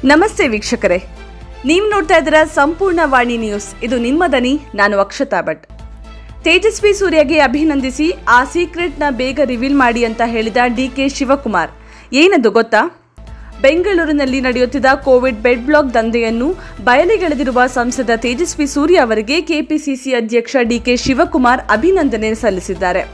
ನಮಸ್ತೆ ವೀಕ್ಷಕರೇ ನೀವು ನೋಡ್ತಾ ಇದ್ದೀರಾ ಸಂಪೂರ್ಣ ವಾಣಿ ನ್ಯೂಸ್ ಇದು ನಿಮ್ಮ ದನಿ ನಾನು ಅಕ್ಷತಾ ಭಟ್ ತೇಜಸ್ವಿ ಸೂರ್ಯಗೆ ಅಭಿನಂದಿಸಿ ಆ ಸೀಕ್ರೆಟ್ನ ಬೇಗ ರಿವೀಲ್ ಮಾಡಿ ಅಂತ ಹೇಳಿದ ಡಿ ಕೆ ಶಿವಕುಮಾರ್ ಏನದು ಗೊತ್ತಾ ಬೆಂಗಳೂರಿನಲ್ಲಿ ನಡೆಯುತ್ತಿದ್ದ ಕೋವಿಡ್ ಬೆಡ್ ಬ್ಲಾಕ್ ದಂಧೆಯನ್ನು ಬಯಲಿಗೆಳೆದಿರುವ ಸಂಸದ ತೇಜಸ್ವಿ ಸೂರ್ಯ ಅವರಿಗೆ ಕೆಪಿಸಿಸಿ ಅಧ್ಯಕ್ಷ ಡಿಕೆ ಶಿವಕುಮಾರ್ ಅಭಿನಂದನೆ ಸಲ್ಲಿಸಿದ್ದಾರೆ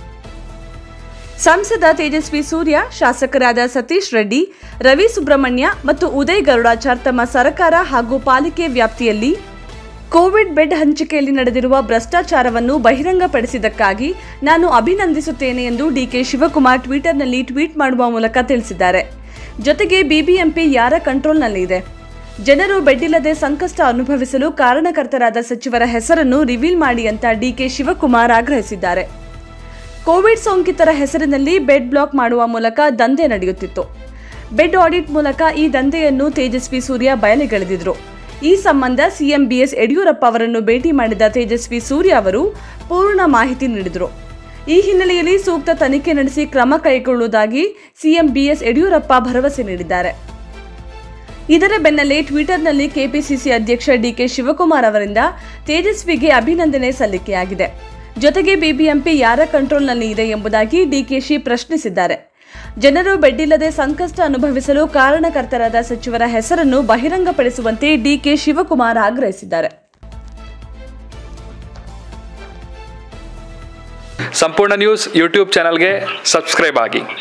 ಸಂಸದ ತೇಜಸ್ವಿ ಸೂರ್ಯ ಶಾಸಕರಾದ ಸತೀಶ್ ರೆಡ್ಡಿ ರವಿ ಸುಬ್ರಹ್ಮಣ್ಯ ಮತ್ತು ಉದಯ್ ಗರುಡಾಚಾರ್ ತಮ್ಮ ಸರ್ಕಾರ ಹಾಗೂ ಪಾಲಿಕೆ ವ್ಯಾಪ್ತಿಯಲ್ಲಿ ಕೋವಿಡ್ ಬೆಡ್ ಹಂಚಿಕೆಯಲ್ಲಿ ನಡೆದಿರುವ ಭ್ರಷ್ಟಾಚಾರವನ್ನು ಬಹಿರಂಗಪಡಿಸಿದ್ದಕ್ಕಾಗಿ ನಾನು ಅಭಿನಂದಿಸುತ್ತೇನೆ ಎಂದು ಡಿಕೆ ಶಿವಕುಮಾರ್ ಟ್ವಿಟರ್ನಲ್ಲಿ ಟ್ವೀಟ್ ಮಾಡುವ ಮೂಲಕ ತಿಳಿಸಿದ್ದಾರೆ ಜೊತೆಗೆ ಬಿಬಿಎಂಪಿ ಯಾರ ಕಂಟ್ರೋಲ್ನಲ್ಲಿದೆ ಜನರು ಬೆಡ್ಡಿಲ್ಲದೆ ಸಂಕಷ್ಟ ಅನುಭವಿಸಲು ಕಾರಣಕರ್ತರಾದ ಸಚಿವರ ಹೆಸರನ್ನು ರಿವೀಲ್ ಮಾಡಿ ಅಂತ ಡಿಕೆ ಶಿವಕುಮಾರ್ ಆಗ್ರಹಿಸಿದ್ದಾರೆ ಕೋವಿಡ್ ಸೋಂಕಿತರ ಹೆಸರಿನಲ್ಲಿ ಬೆಡ್ ಬ್ಲಾಕ್ ಮಾಡುವ ಮೂಲಕ ದಂಧೆ ನಡೆಯುತ್ತಿತ್ತು ಬೆಡ್ ಆಡಿಟ್ ಮೂಲಕ ಈ ದಂಧೆಯನ್ನು ತೇಜಸ್ವಿ ಸೂರ್ಯ ಬಯಲಿಗೆಳೆದಿದ್ರು ಈ ಸಂಬಂಧ ಸಿಎಂ ಬಿಎಸ್ ಯಡಿಯೂರಪ್ಪ ಅವರನ್ನು ಭೇಟಿ ಮಾಡಿದ ತೇಜಸ್ವಿ ಸೂರ್ಯ ಅವರು ಪೂರ್ಣ ಮಾಹಿತಿ ನೀಡಿದರು ಈ ಹಿನ್ನೆಲೆಯಲ್ಲಿ ಸೂಕ್ತ ತನಿಖೆ ನಡೆಸಿ ಕ್ರಮ ಕೈಗೊಳ್ಳುವುದಾಗಿ ಸಿಎಂ ಬಿಎಸ್ ಯಡಿಯೂರಪ್ಪ ಭರವಸೆ ನೀಡಿದ್ದಾರೆ ಇದರ ಬೆನ್ನಲ್ಲೇ ಟ್ವಿಟರ್ನಲ್ಲಿ ಕೆಪಿಸಿಸಿ ಅಧ್ಯಕ್ಷ ಡಿಕೆ ಶಿವಕುಮಾರ್ ಅವರಿಂದ ತೇಜಸ್ವಿಗೆ ಅಭಿನಂದನೆ ಸಲ್ಲಿಕೆಯಾಗಿದೆ ಜೊತೆಗೆ ಬಿಬಿಎಂಪಿ ಯಾರ ಕಂಟ್ರೋಲ್ನಲ್ಲಿ ಇದೆ ಎಂಬುದಾಗಿ ಡಿಕೆಶಿ ಪ್ರಶ್ನಿಸಿದ್ದಾರೆ ಜನರು ಬೆಡ್ಡಿಲ್ಲದೆ ಸಂಕಷ್ಟ ಅನುಭವಿಸಲು ಕಾರಣಕರ್ತರಾದ ಸಚಿವರ ಹೆಸರನ್ನು ಬಹಿರಂಗಪಡಿಸುವಂತೆ ಡಿಕೆ ಶಿವಕುಮಾರ್ ಆಗ್ರಹಿಸಿದ್ದಾರೆ ಸಂಪೂರ್ಣ ನ್ಯೂಸ್ ಯೂಟ್ಯೂಬ್ ಚಾನಲ್ಗೆ ಸಬ್ಸ್ಕ್ರೈಬ್ ಆಗಿ